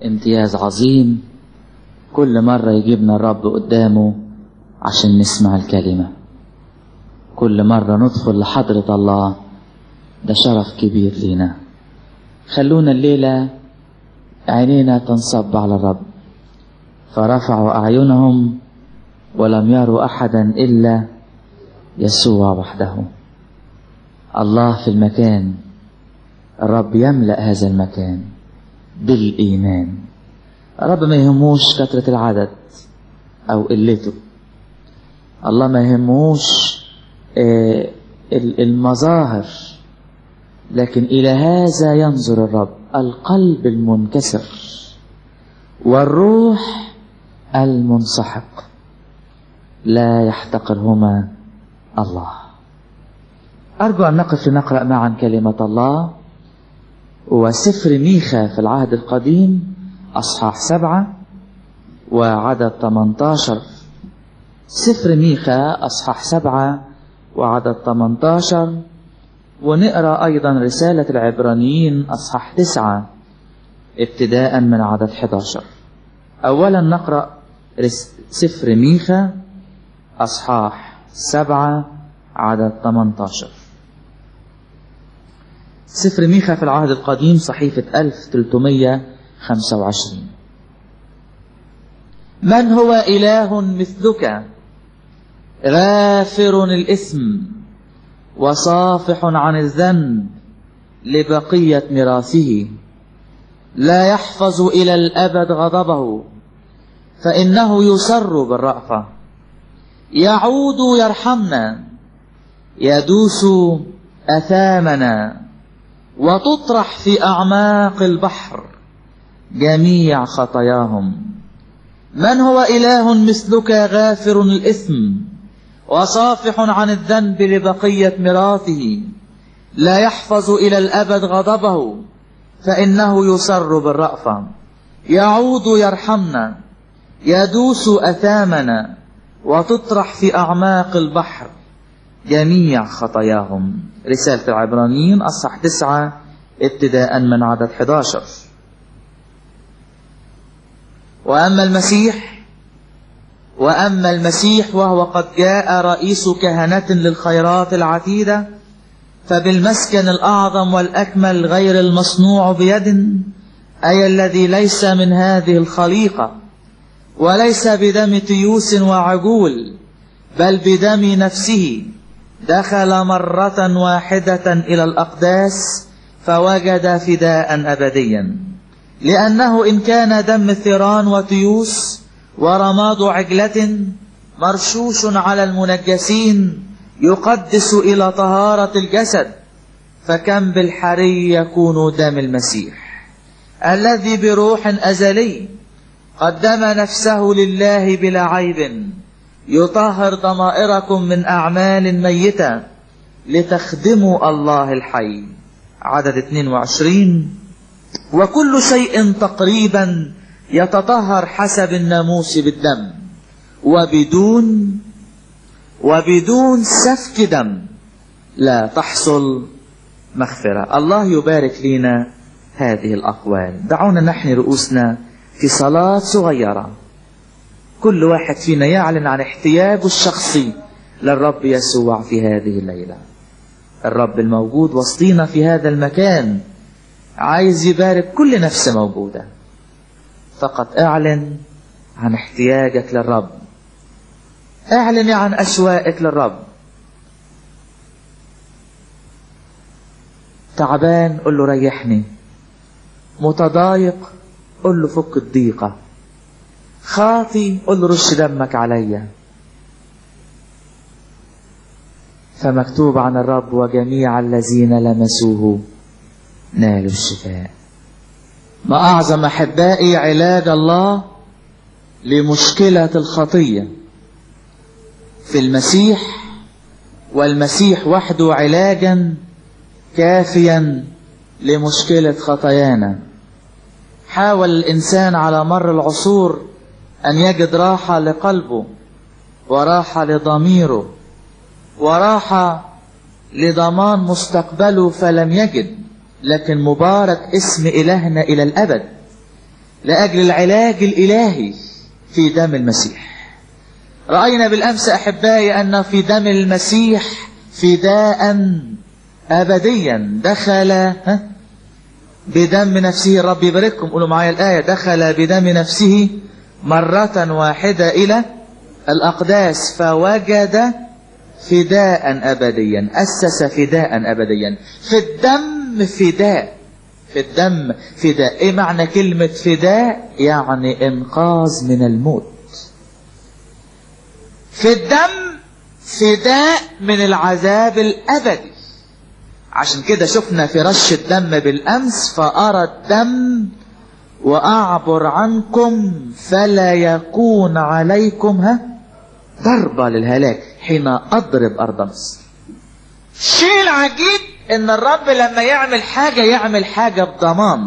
امتياز عظيم كل مرة يجيبنا الرب قدامه عشان نسمع الكلمة كل مرة ندخل لحضرة الله ده شرف كبير لينا خلونا الليلة عينينا تنصب على الرب فرفعوا أعينهم ولم يروا أحدا إلا يسوع وحده الله في المكان الرب يملأ هذا المكان بالإيمان الرب ما يهموش كثرة العدد أو قلته الله ما يهموش آه المظاهر لكن إلى هذا ينظر الرب القلب المنكسر والروح المنسحق لا يحتقرهما الله أرجو أن نقف لنقرأ معا كلمة الله وسفر ميخا في العهد القديم أصحاح سبعة وعدد 18 سفر ميخا أصحاح سبعة وعدد 18 ونقرأ أيضا رسالة العبرانيين أصحاح تسعة ابتداء من عدد 11 أولا نقرأ سفر ميخا أصحاح سبعة عدد 18 سفر ميخا في العهد القديم صحيفة 1325 من هو إله مثلك غافر الإثم وصافح عن الذنب لبقية ميراثه لا يحفظ إلى الأبد غضبه فإنه يسر بالرأفة يعود يرحمنا يدوس أثامنا وتطرح في أعماق البحر جميع خطاياهم من هو إله مثلك غافر الإثم وصافح عن الذنب لبقية ميراثه لا يحفظ إلى الأبد غضبه فإنه يسر بالرأفة يعود يرحمنا يدوس أثامنا وتطرح في أعماق البحر جميع خطاياهم رسالة العبرانيين أصح تسعة ابتداء من عدد 11 وأما المسيح وأما المسيح وهو قد جاء رئيس كهنة للخيرات العتيدة فبالمسكن الأعظم والأكمل غير المصنوع بيد أي الذي ليس من هذه الخليقة وليس بدم تيوس وعجول بل بدم نفسه دخل مرة واحدة إلى الأقداس فوجد فداء أبديا لأنه إن كان دم ثيران وتيوس ورماد عجلة مرشوش على المنجسين يقدس إلى طهارة الجسد فكم بالحري يكون دم المسيح الذي بروح أزلي قدم نفسه لله بلا عيب يطهر ضمائركم من أعمال ميتة لتخدموا الله الحي عدد 22 وكل شيء تقريبا يتطهر حسب الناموس بالدم وبدون وبدون سفك دم لا تحصل مغفرة الله يبارك لنا هذه الأقوال دعونا نحن رؤوسنا في صلاة صغيرة كل واحد فينا يعلن عن احتياجه الشخصي للرب يسوع في هذه الليلة الرب الموجود وسطينا في هذا المكان عايز يبارك كل نفس موجودة فقط اعلن عن احتياجك للرب اعلن عن أشوائك للرب تعبان قل له ريحني متضايق قل له فك الضيقة خاطي قل له رش دمك عليا فمكتوب عن الرب وجميع الذين لمسوه نالوا الشفاء ما أعظم أحبائي علاج الله لمشكلة الخطية في المسيح والمسيح وحده علاجا كافيا لمشكلة خطايانا حاول الإنسان على مر العصور أن يجد راحة لقلبه وراحة لضميره وراحة لضمان مستقبله فلم يجد لكن مبارك اسم إلهنا إلى الأبد لأجل العلاج الإلهي في دم المسيح رأينا بالأمس أحبائي أن في دم المسيح فداء أبديا دخل ها بدم نفسه الرب يبارككم قولوا معايا الآية دخل بدم نفسه مرة واحدة إلى الأقداس فوجد فداء أبديا أسس فداء أبديا في الدم فداء في الدم فداء إيه معنى كلمة فداء يعني إنقاذ من الموت في الدم فداء من العذاب الأبدي عشان كده شفنا في رش الدم بالأمس فأرى الدم وأعبر عنكم فلا يكون عليكم ها ضربة للهلاك حين أضرب أرض مصر الشيء العجيب إن الرب لما يعمل حاجة يعمل حاجة بضمان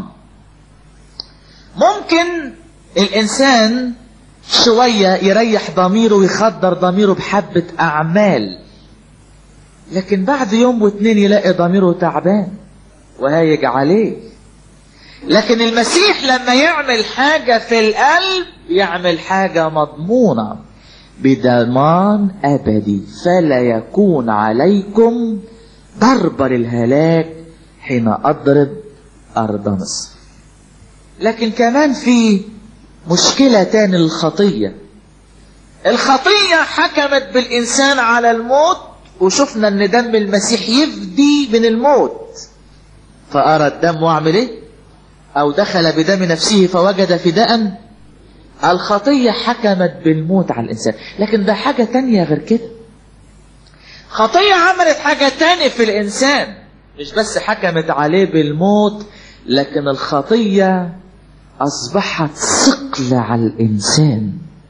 ممكن الإنسان شوية يريح ضميره ويخدر ضميره بحبة أعمال لكن بعد يوم واتنين يلاقي ضميره تعبان وهايج عليه لكن المسيح لما يعمل حاجة في القلب يعمل حاجة مضمونة بضمان أبدي فلا يكون عليكم ضربة للهلاك حين أضرب أرض مصر لكن كمان في مشكلة تاني للخطية الخطية حكمت بالإنسان على الموت وشفنا ان دم المسيح يفدي من الموت فأرى الدم واعمل ايه او دخل بدم نفسه فوجد فداء الخطية حكمت بالموت على الانسان لكن ده حاجة تانية غير كده خطية عملت حاجة تانية في الانسان مش بس حكمت عليه بالموت لكن الخطية اصبحت ثقل على الانسان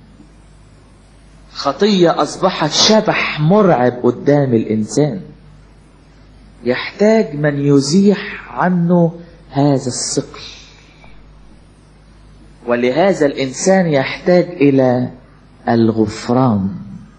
خطية أصبحت شبح مرعب قدام الإنسان يحتاج من يزيح عنه هذا الثقل ولهذا الإنسان يحتاج إلى الغفران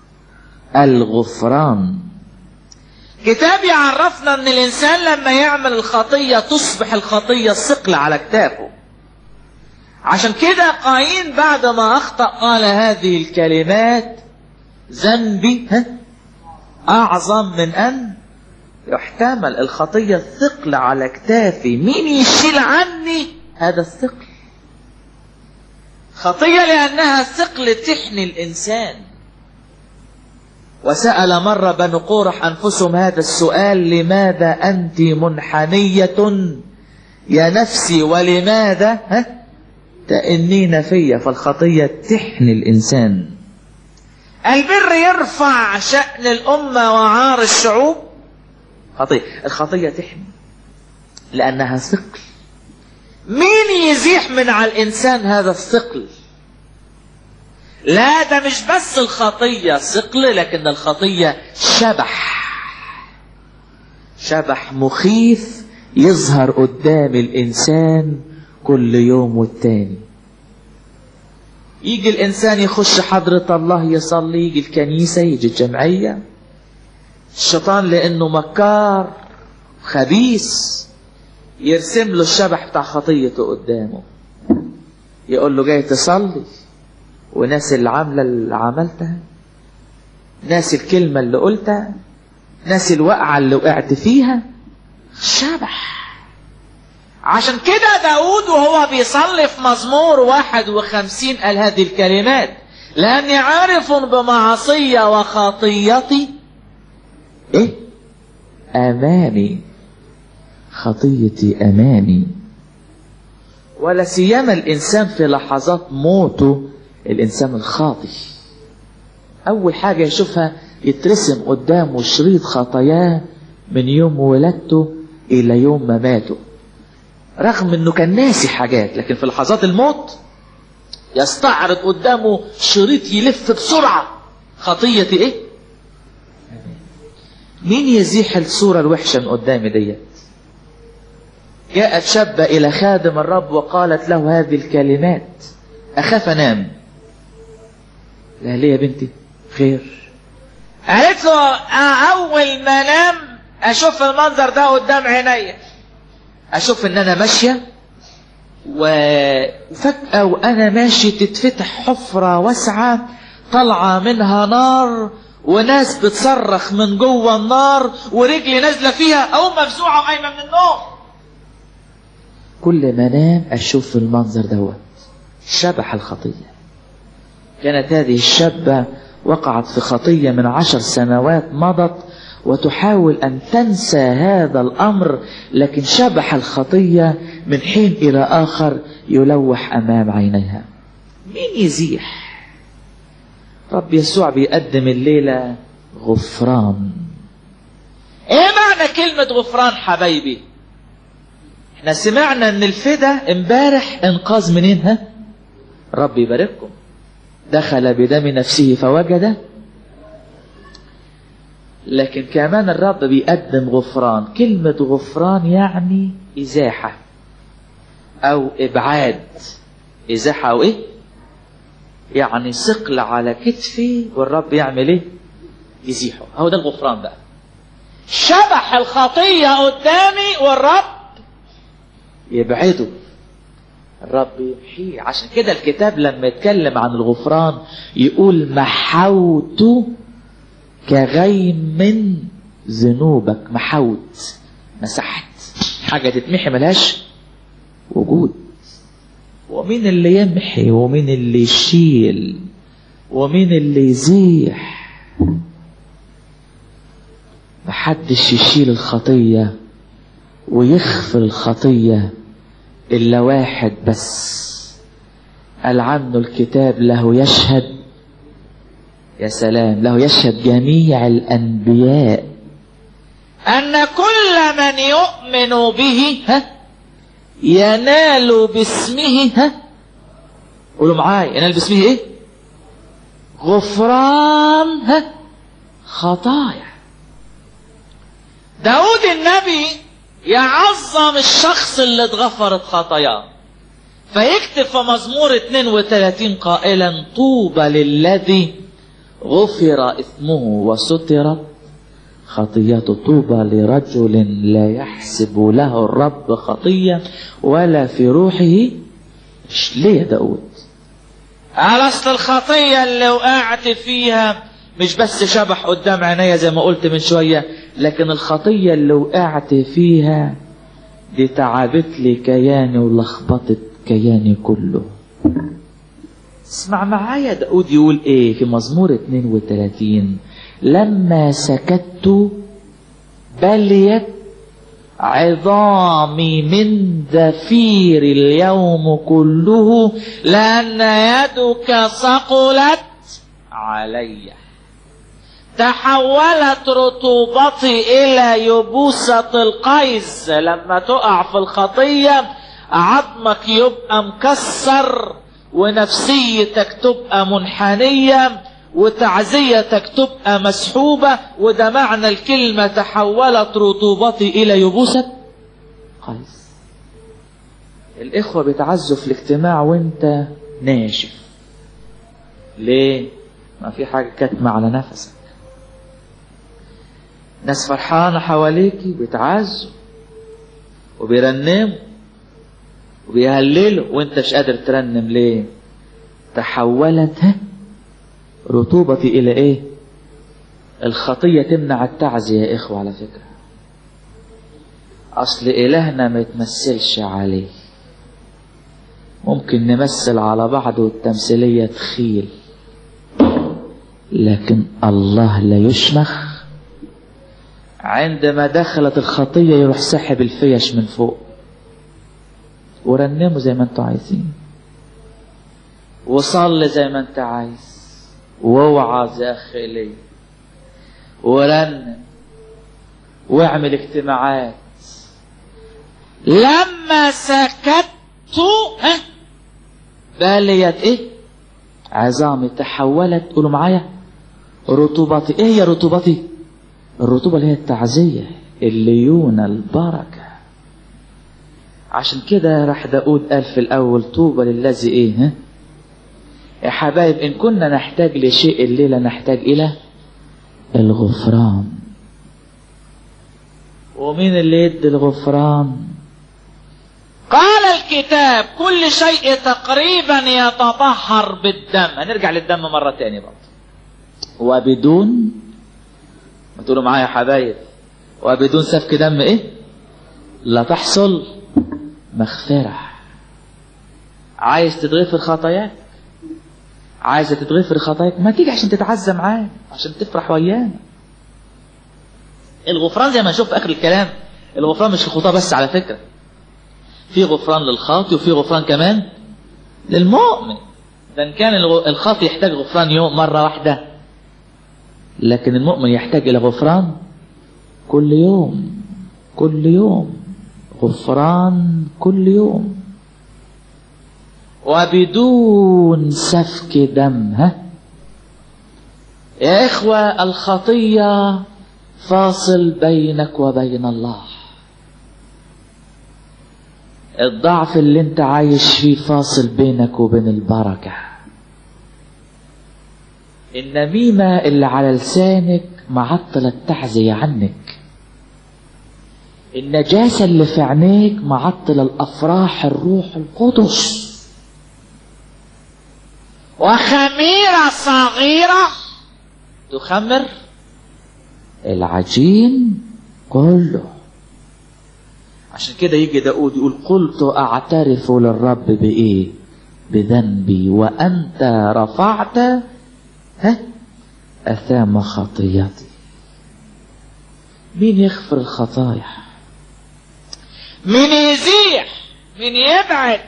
الغفران كتاب يعرفنا أن الإنسان لما يعمل الخطية تصبح الخطية ثقل على كتافه عشان كده قايين بعد ما أخطأ قال هذه الكلمات ذنبي ها أعظم من أن يحتمل الخطية ثقل على كتافي مين يشيل عني هذا الثقل خطية لأنها ثقل تحني الإنسان وسأل مرة بنو قورح أنفسهم هذا السؤال لماذا أنت منحنية يا نفسي ولماذا ها تأنين في فالخطية تحني الإنسان البر يرفع شأن الأمة وعار الشعوب خطية الخطية تحمي لأنها ثقل مين يزيح من على الإنسان هذا الثقل لا ده مش بس الخطية ثقل لكن الخطية شبح شبح مخيف يظهر قدام الإنسان كل يوم والتاني يجي الإنسان يخش حضرة الله يصلي يجي الكنيسة يجي الجمعية الشيطان لأنه مكار خبيث يرسم له الشبح بتاع خطيته قدامه يقول له جاي تصلي وناس العاملة اللي عملتها ناس الكلمة اللي قلتها ناس الوقعة اللي وقعت فيها شبح عشان كده داود وهو بيصلي في مزمور واحد وخمسين قال هذه الكلمات لأني عارف بمعصية وخطيتي إيه أمامي خطيتي أمامي ولا سيما الإنسان في لحظات موته الإنسان الخاطي أول حاجة يشوفها يترسم قدامه شريط خطاياه من يوم ولادته إلى يوم ما ماته رغم انه كان ناسي حاجات لكن في لحظات الموت يستعرض قدامه شريط يلف بسرعة خطية ايه مين يزيح الصورة الوحشة من قدامي ديت جاءت شابة إلى خادم الرب وقالت له هذه الكلمات أخاف أنام لا ليه يا بنتي خير قالت له أول ما أنام أشوف المنظر ده قدام عينيا اشوف ان انا ماشيه وفجأة وأنا ماشي تتفتح حفرة واسعة طالعة منها نار وناس بتصرخ من جوه النار ورجلي نازلة فيها أقوم مفزوعة وقايمة من النوم كل ما انام اشوف المنظر دوت شبح الخطيه كانت هذه الشابه وقعت في خطيه من عشر سنوات مضت وتحاول ان تنسى هذا الامر لكن شبح الخطيه من حين الى اخر يلوح امام عينيها مين يزيح رب يسوع بيقدم الليله غفران ايه معنى كلمه غفران حبايبي احنا سمعنا ان الفدا امبارح انقاذ منين ها رب يبارككم دخل بدم نفسه فوجد لكن كمان الرب بيقدم غفران كلمة غفران يعني إزاحة أو إبعاد إزاحة أو إيه يعني ثقل على كتفي والرب يعمل إيه يزيحه هو ده الغفران بقى شبح الخطية قدامي والرب يبعده الرب يمحيه عشان كده الكتاب لما يتكلم عن الغفران يقول محوت كغيم من ذنوبك محوت مسحت حاجة تتمحي ملهاش وجود ومين اللي يمحي ومين اللي يشيل ومين اللي يزيح محدش يشيل الخطيه ويغفر الخطية إلا واحد بس قال عنه الكتاب له يشهد يا سلام له يشهد جميع الأنبياء أن كل من يؤمن به ها ينال باسمه ها قولوا معايا ينال باسمه ايه غفران ها خطايا داود النبي يعظم الشخص اللي اتغفرت خطاياه فيكتب في مزمور 32 قائلا طوبى للذي غفر اسمه وسترت خطيته طوبى لرجل لا يحسب له الرب خطية ولا في روحه ليه يا داود قال اصل الخطية اللي وقعت فيها مش بس شبح قدام عينيا زي ما قلت من شوية لكن الخطية اللي وقعت فيها دي تعبت لي كياني ولخبطت كياني كله اسمع معايا داود يقول ايه في مزمور 32 لما سكت بليت عظامي من دفير اليوم كله لأن يدك ثقلت علي تحولت رطوبتي إلى يبوسة القيس لما تقع في الخطية عظمك يبقى مكسر ونفسيتك تبقى منحنية وتعزيتك تبقى مسحوبة وده معنى الكلمة تحولت رطوبتي إلى يبوسة قيس الإخوة بيتعزوا في الاجتماع وانت ناشف ليه؟ ما في حاجة كاتمة على نفسك ناس فرحانة حواليكي بيتعزوا وبيرنموا وبيهللوا وانت مش قادر ترنم ليه تحولت ها رطوبتي الى ايه الخطية تمنع التعزية يا اخوة على فكرة اصل الهنا ما يتمثلش عليه ممكن نمثل على بعض والتمثيلية تخيل لكن الله لا يشمخ عندما دخلت الخطية يروح سحب الفيش من فوق ورنموا زي ما انتوا عايزين وصلي زي ما انت عايز واوعظ يا اخي الي ورنم واعمل اجتماعات لما سكت ها باليت ايه عظامي تحولت قولوا معايا رطوبتي ايه هي رطوبتي الرطوبة اللي هي التعزية الليونة البركة عشان كده راح داود قال في الأول طوبى للذي إيه ها؟ يا حبايب إن كنا نحتاج لشيء الليلة نحتاج إلى الغفران ومين اللي يدي الغفران قال الكتاب كل شيء تقريبا يتطهر بالدم هنرجع للدم مرة تاني برضه وبدون ما تقولوا معايا يا حبايب وبدون سفك دم ايه لا تحصل مغفرة عايز تتغفر خطاياك عايزة تتغفر خطاياك ما تيجي عشان تتعزى معانا عشان تفرح ويانا الغفران زي ما نشوف في اخر الكلام الغفران مش الخطاه بس على فكره في غفران للخاطي وفي غفران كمان للمؤمن ده ان كان الخاطي يحتاج غفران يوم مره واحده لكن المؤمن يحتاج الى غفران كل يوم كل يوم غفران كل يوم وبدون سفك دم ها يا إخوة الخطية فاصل بينك وبين الله الضعف اللي انت عايش فيه فاصل بينك وبين البركة النميمة اللي على لسانك معطلة التعزية عنك النجاسة اللي في عينيك معطلة الأفراح الروح القدس وخميرة صغيرة تخمر العجين كله عشان كده يجي داود يقول قلت أعترف للرب بإيه بذنبي وأنت رفعت ها أثام خطيتي مين يغفر الخطايا مين يزيح مين يبعد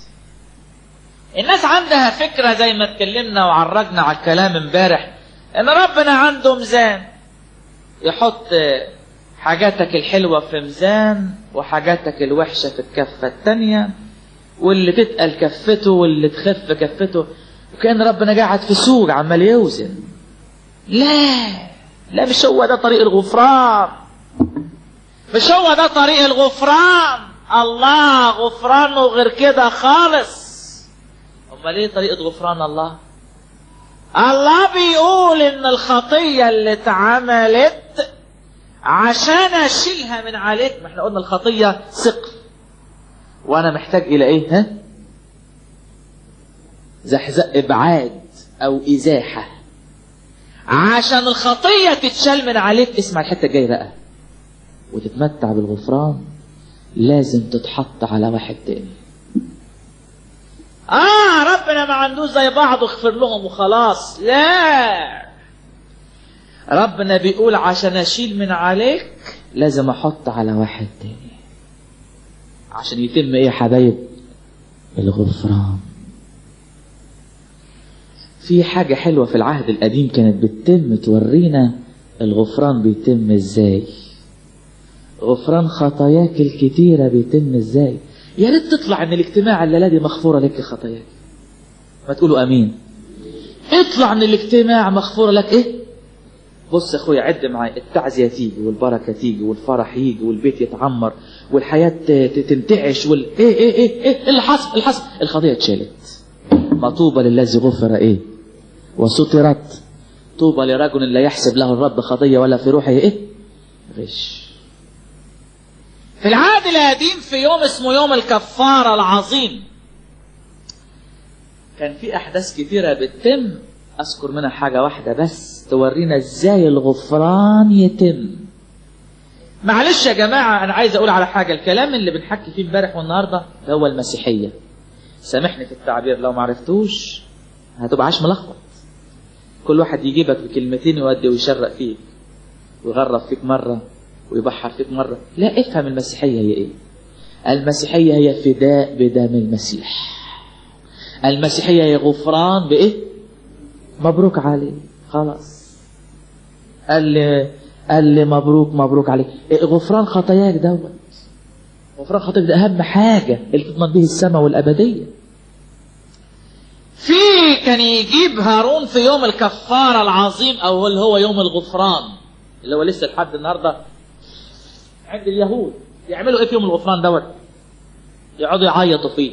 الناس عندها فكرة زي ما اتكلمنا وعرجنا على الكلام امبارح ان ربنا عنده ميزان يحط حاجاتك الحلوة في ميزان وحاجاتك الوحشة في الكفة التانية واللي تتقل كفته واللي تخف كفته وكان ربنا قاعد في سوق عمال يوزن لا لا مش هو ده طريق الغفران مش هو ده طريق الغفران الله غفرانه غير كده خالص امال ايه طريقه غفران الله الله بيقول ان الخطيه اللي اتعملت عشان اشيلها من عليك ما احنا قلنا الخطيه ثقل وانا محتاج الى ايه ها زحزق ابعاد او ازاحه عشان الخطيه تتشال من عليك اسمع الحته الجايه بقى وتتمتع بالغفران لازم تتحط على واحد تاني اه ربنا ما عندوش زي بعض اغفر لهم وخلاص لا ربنا بيقول عشان اشيل من عليك لازم احط على واحد تاني عشان يتم ايه يا حبايب الغفران في حاجة حلوة في العهد القديم كانت بتتم تورينا الغفران بيتم ازاي غفران خطاياك الكتيرة بيتم ازاي يا ريت تطلع ان الاجتماع الليله دي مغفوره لك خطاياك ما تقولوا امين اطلع ان الاجتماع مغفوره لك ايه بص يا اخويا عد معايا التعزيه تيجي والبركه تيجي والفرح يجي والبيت يتعمر والحياه تنتعش وال ايه ايه ايه ايه اللي حصل اللي حصل الخطيه اتشالت ما طوبى للذي غفر ايه وسترت طوبى لرجل لا يحسب له الرب خطيه ولا في روحه ايه غش في العهد القديم في يوم اسمه يوم الكفارة العظيم كان في أحداث كثيرة بتتم أذكر منها حاجة واحدة بس تورينا إزاي الغفران يتم معلش يا جماعة أنا عايز أقول على حاجة الكلام اللي بنحكي فيه امبارح والنهاردة ده هو المسيحية سامحني في التعبير لو ما عرفتوش هتبقى عاش ملخبط كل واحد يجيبك بكلمتين يودي ويشرق فيك ويغرب فيك مرة ويبحر فيك مرة لا افهم المسيحية هي ايه المسيحية هي فداء بدم المسيح المسيحية هي غفران بايه مبروك عليه خلاص قال لي قال لي مبروك مبروك عليك إيه غفران خطاياك دوت غفران خطاياك ده اهم حاجة اللي تضمن به السماء والابدية في كان يجيب هارون في يوم الكفارة العظيم او اللي هو يوم الغفران اللي هو لسه لحد النهارده عند اليهود يعملوا ايه في يوم الغفران دوت يقعدوا يعيطوا فيه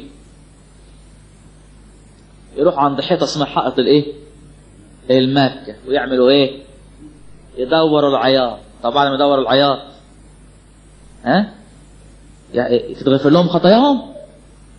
يروحوا عند حيطه اسمها حائط الايه المكه ويعملوا ايه يدوروا العياط طبعا لما يدوروا العياط ها يعني تتغفر لهم خطاياهم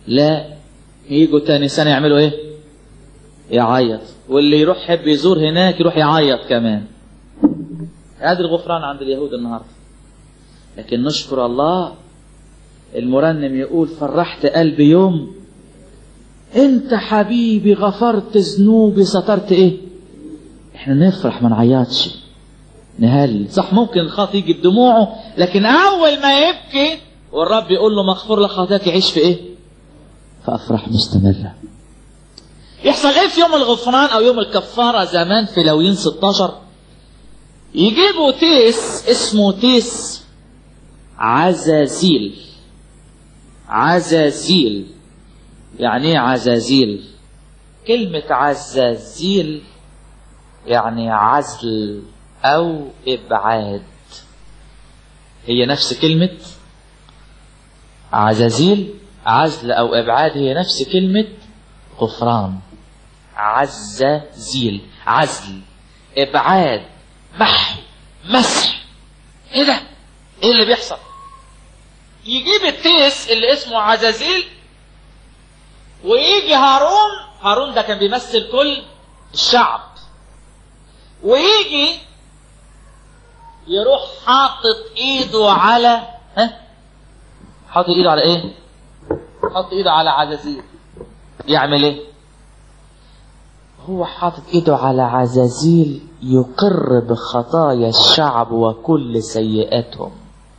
لا يجوا تاني سنة يعملوا ايه يعيط واللي يروح يحب يزور هناك يروح يعيط كمان هذا الغفران عند اليهود النهارده لكن نشكر الله المرنم يقول فرحت قلبي يوم انت حبيبي غفرت ذنوبي سترت ايه احنا نفرح ما نعيطش نهلل صح ممكن الخاطئ يجي بدموعه لكن اول ما يبكي والرب يقول له مغفور لك خطاك يعيش في ايه في افراح مستمره يحصل ايه في يوم الغفران او يوم الكفاره زمان في لويين 16 يجيبوا تيس اسمه تيس عزازيل عزازيل يعني ايه عزازيل كلمة عزازيل يعني عزل أو إبعاد هي نفس كلمة عزازيل عزل أو إبعاد هي نفس كلمة غفران عزازيل عزل إبعاد محو مسح إيه ده؟ إيه اللي بيحصل؟ يجيب التيس اللي اسمه عزازيل ويجي هارون هارون ده كان بيمثل كل الشعب ويجي يروح حاطط ايده على ها حاطط ايده على ايه حاطط ايده على عزازيل يعمل ايه هو حاطط ايده على عزازيل يقر بخطايا الشعب وكل سيئاتهم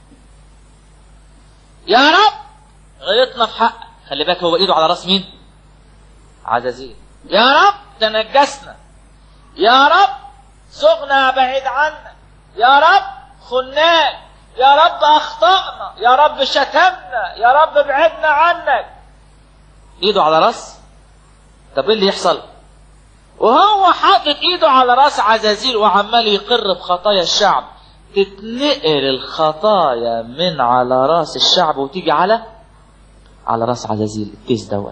يا رب غلطنا في حق خلي بالك هو ايده على راس مين عزازيل يا رب تنجسنا يا رب سغنا بعيد عنك يا رب خناك يا رب اخطأنا يا رب شتمنا يا رب بعدنا عنك ايده على راس طب ايه اللي يحصل وهو حاطط ايده على راس عزازيل وعمال يقر بخطايا الشعب تتنقل الخطايا من على راس الشعب وتيجي على على راس عزازيل التيس دوت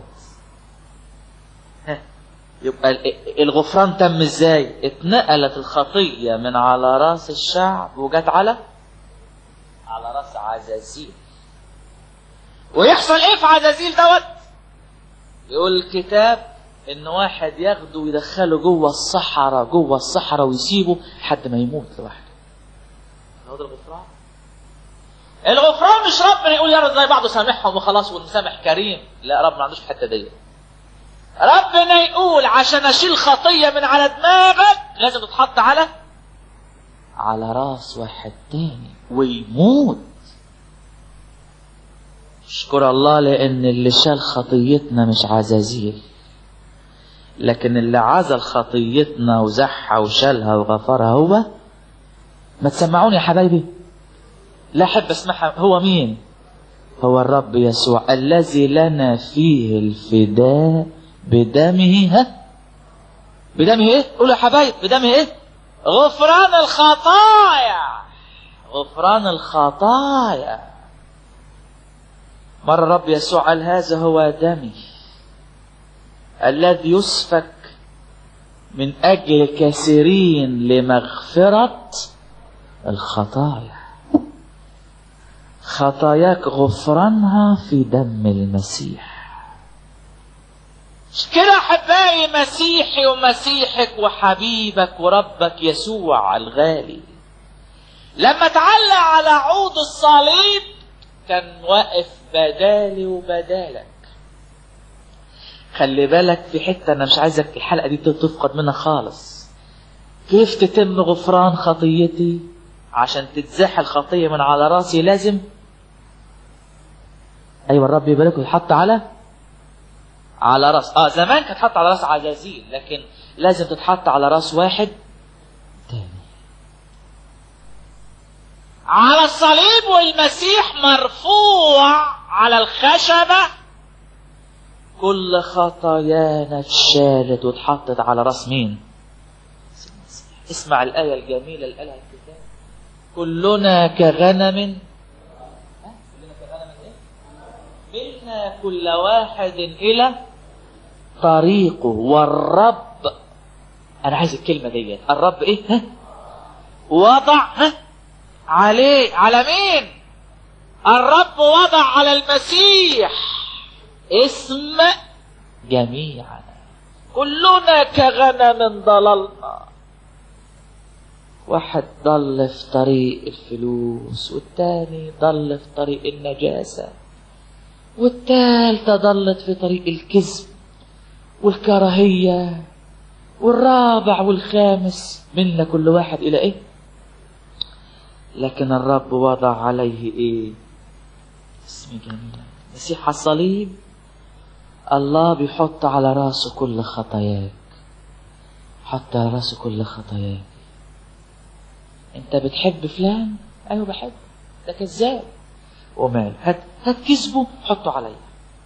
يبقى الغفران تم ازاي اتنقلت الخطية من على راس الشعب وجت على على راس عزازيل ويحصل ايه في عزازيل دوت يقول الكتاب ان واحد ياخده ويدخله جوه الصحراء جوه الصحراء ويسيبه لحد ما يموت لوحده هو ده الغفران الغفران مش ربنا يقول يا رب زي بعضه سامحهم وخلاص والمسامح كريم لا رب ما عندوش الحته ديت ربنا يقول عشان اشيل خطيه من على دماغك لازم تتحط على على راس واحد تاني ويموت اشكر الله لان اللي شال خطيتنا مش عزازيل لكن اللي عزل خطيتنا وزحها وشالها وغفرها هو ما تسمعوني يا حبايبي لا احب اسمعها هو مين هو الرب يسوع الذي لنا فيه الفداء بدمه ها بدمه ايه قولوا يا حبايب بدمه ايه غفران الخطايا غفران الخطايا مرة الرب يسوع قال هذا هو دمي الذي يسفك من أجل كثيرين لمغفرة الخطايا خطاياك غفرانها في دم المسيح كده احبائي مسيحي ومسيحك وحبيبك وربك يسوع الغالي لما تعلق على عود الصليب كان واقف بدالي وبدالك خلي بالك في حته انا مش عايزك الحلقه دي تفقد منها خالص كيف تتم غفران خطيتي عشان تتزاح الخطيه من على راسي لازم ايوه الرب يبارك ويحط على على راس اه زمان كانت تحط على راس عزازيل لكن لازم تتحط على راس واحد تاني على الصليب والمسيح مرفوع على الخشبة كل خطايانا اتشالت واتحطت على راس مين اسمع الآية الجميلة اللي قالها الكتاب كلنا كغنم منا كل واحد إلى طريقه والرب أنا عايز الكلمة ديت الرب إيه ها وضع ها عليه على مين الرب وضع على المسيح اسم جميعنا كلنا كغنم ضللنا واحد ضل في طريق الفلوس والتاني ضل في طريق النجاسة والتالتة ضلت في طريق الكذب والكراهية والرابع والخامس منا كل واحد إلى إيه لكن الرب وضع عليه إيه اسم جميل مسيح على الصليب الله بيحط على راسه كل خطاياك حط على راسه كل خطاياك انت بتحب فلان ايوه بحب ده كذاب ومال هات هات كذبه حطه عليا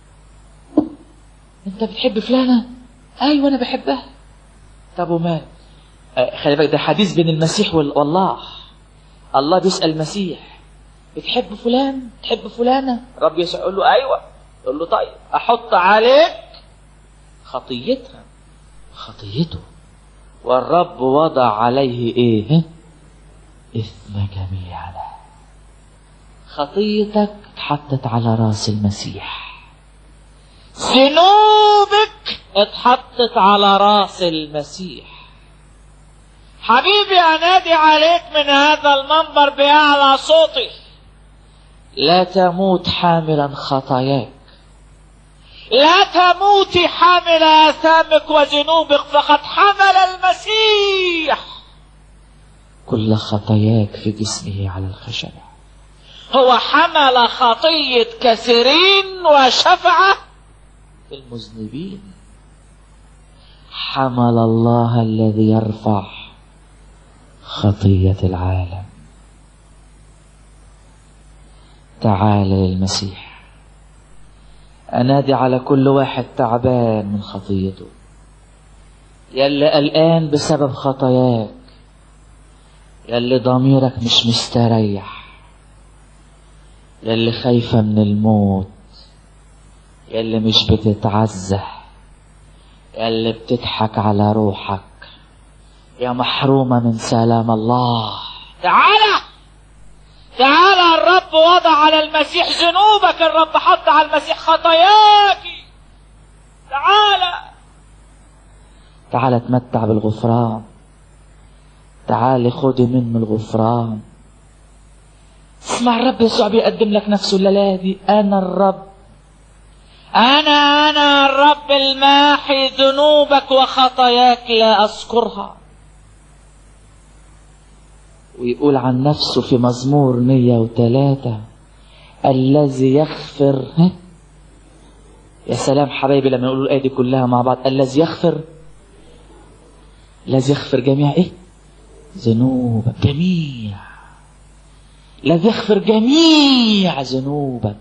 انت بتحب فلانه ايوه انا بحبها طب ومال آه خلي بالك ده حديث بين المسيح وال- والله الله بيسال المسيح بتحب فلان تحب فلانه رب يسوع يقول له ايوه يقول له طيب احط عليك خطيتها خطيته والرب وضع عليه ايه إثم جميعنا خطيتك اتحطت على راس المسيح ذنوبك اتحطت على راس المسيح حبيبي أنادي عليك من هذا المنبر بأعلى صوتي لا تموت حاملا خطاياك لا تموتي حامل آثامك وذنوبك فقد حمل المسيح كل خطاياك في جسمه على الخشبة هو حمل خطية كثيرين وشفعة في المذنبين حمل الله الذي يرفع خطية العالم تعال للمسيح أنادي على كل واحد تعبان من خطيته يلي قلقان بسبب خطاياك يلي ضميرك مش مستريح يلي خايفة من الموت يلي مش بتتعزى يلي بتضحك على روحك يا محرومة من سلام الله تعالى تعالى الرب وضع على المسيح ذنوبك الرب حط على المسيح خطاياك تعالى تعالى تمتع بالغفران تعالي خدي منه الغفران اسمع الرب يسوع بيقدم لك نفسه الليلة دي أنا الرب أنا أنا الرب الماحي ذنوبك وخطاياك لا أذكرها ويقول عن نفسه في مزمور 103 الذي يغفر ها؟ يا سلام حبايبي لما يقولوا الآية دي كلها مع بعض الذي يغفر الذي يغفر جميع إيه؟ ذنوبك جميع الذي يغفر جميع ذنوبك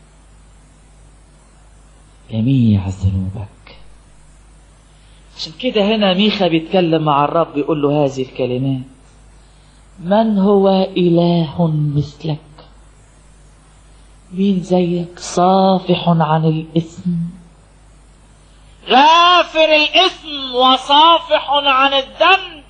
جميع ذنوبك عشان كده هنا ميخا بيتكلم مع الرب يقول له هذه الكلمات من هو إله مثلك مين زيك صافح عن الإثم غافر الإثم وصافح عن الذنب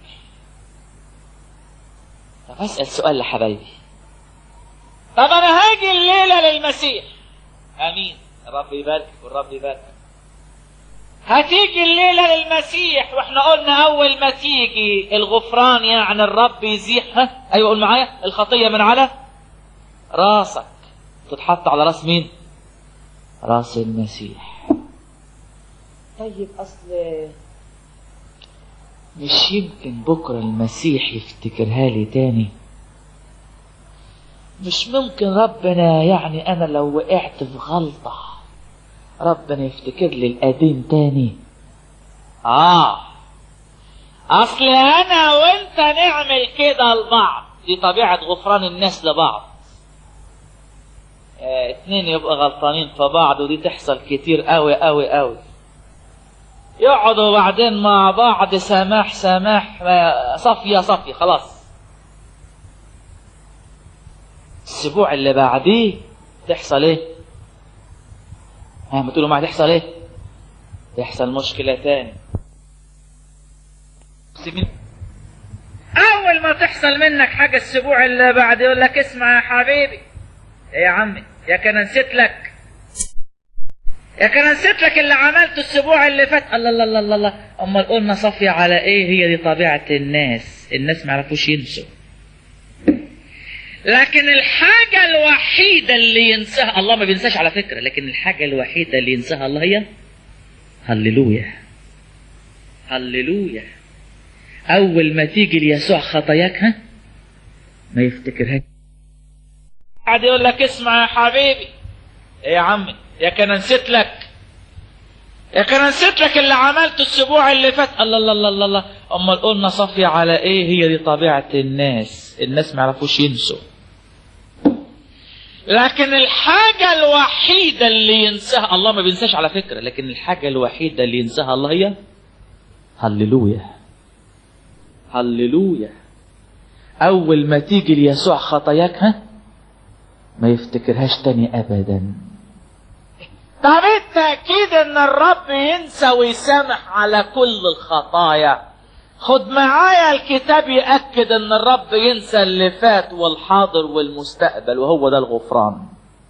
طب أسأل سؤال لحبايبي طب أنا هاجي الليلة للمسيح آمين الرب يبارك والرب يبارك هتيجي الليلة للمسيح واحنا قلنا أول ما تيجي الغفران يعني الرب يزيح ها أيوة قول معايا الخطية من على راسك تتحط على راس مين؟ راس المسيح طيب أصل مش يمكن بكرة المسيح يفتكرها لي تاني مش ممكن ربنا يعني أنا لو وقعت في غلطة ربنا يفتكر لي القديم تاني آه أصل أنا وأنت نعمل كده لبعض دي طبيعة غفران الناس لبعض آه اتنين يبقى غلطانين في بعض ودي تحصل كتير قوي قوي قوي يقعدوا بعدين مع بعض سماح سماح آه، صفية صفية خلاص الاسبوع اللي بعديه تحصل ايه ها ما تقولوا معايا تحصل ايه تحصل مشكلة تاني اول ما تحصل منك حاجة الاسبوع اللي بعد يقول لك اسمع يا حبيبي ايه يا عمي يا كان نسيت لك يا كان نسيت لك اللي عملته الاسبوع اللي فات الله الله الله الله, الله. امال قلنا صافية على ايه هي دي طبيعة الناس الناس ما يعرفوش ينسوا لكن الحاجة الوحيدة اللي ينساها الله ما بينساش على فكرة لكن الحاجة الوحيدة اللي ينساها الله هي هللويا هللويا أول ما تيجي ليسوع خطاياك ها ما يفتكرهاش قاعد يقول لك اسمع يا حبيبي ايه يا عمي يا كان نسيت لك يا كان نسيت لك اللي عملته الاسبوع اللي فات الله الله الله الله, الله. امال قلنا صافية على ايه هي دي طبيعة الناس الناس ما يعرفوش ينسوا لكن الحاجة الوحيدة اللي ينساها الله ما بينساش على فكرة لكن الحاجة الوحيدة اللي ينساها الله هي هللويا هللويا أول ما تيجي ليسوع خطاياك ها ما يفتكرهاش تاني أبدا طب التأكيد إن الرب ينسى ويسامح على كل الخطايا خد معايا الكتاب يأكد إن الرب ينسى اللي فات والحاضر والمستقبل وهو ده الغفران